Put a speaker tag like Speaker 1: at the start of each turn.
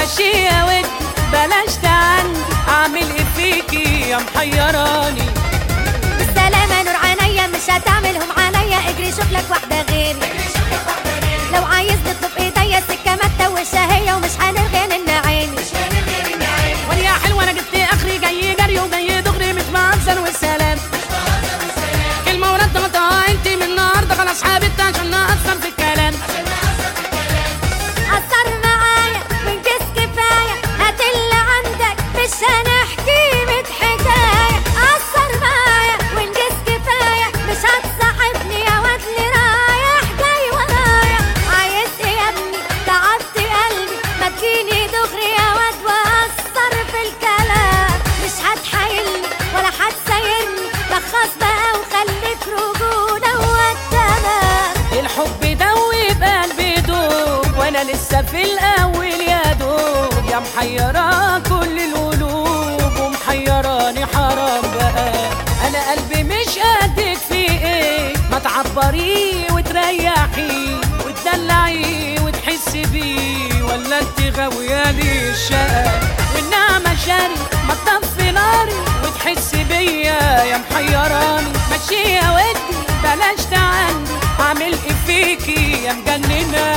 Speaker 1: مشي يا ودي بلاش تعندي اعمل ايه فيكي يا محيراني
Speaker 2: بالسلامة نور عينيا مش هتعملهم عليا اجري شوف لك واحدة غيري لو عايز نطلب ايديا سكة ما تتوشها هي ومش هنرغي من عيني
Speaker 1: وانا يا حلوه انا جبت اخري جاي جري وجاي دغري مش مهزر والسلام كلمه ورد غطاها انت من النهارده خلاص حاببت عشان نأثر في الكلام
Speaker 2: أثر معايا وانجز كفاية هات اللي عندك مش هنحكي ميت حكاية أثر معايا وانجز كفاية مش هتصاحبني يا واد اللي رايح جاي ورايا عايز ايه يا ابني تعبت قلبي ما تجيني دغري يا واد وأثر في الكلام مش هتحايلني ولا هتسايرني لخص بقى وخليك رجولة والتمام
Speaker 1: الحب دوب قلبي دوب وانا لسه في الاول يا دوب يا محيرة كل القلوب ومحيراني حرام بقى انا قلبي مش قدك في ايه ما تعبريه وتريحي وتدلعي وتحسي بيه ولا انت غاوية لي الشقة والنعمة شاري ما تطفي ناري وتحسي بيا يا محيراني ماشي يا ودي بلاش تعندي اعمل ايه فيكي يا مجننه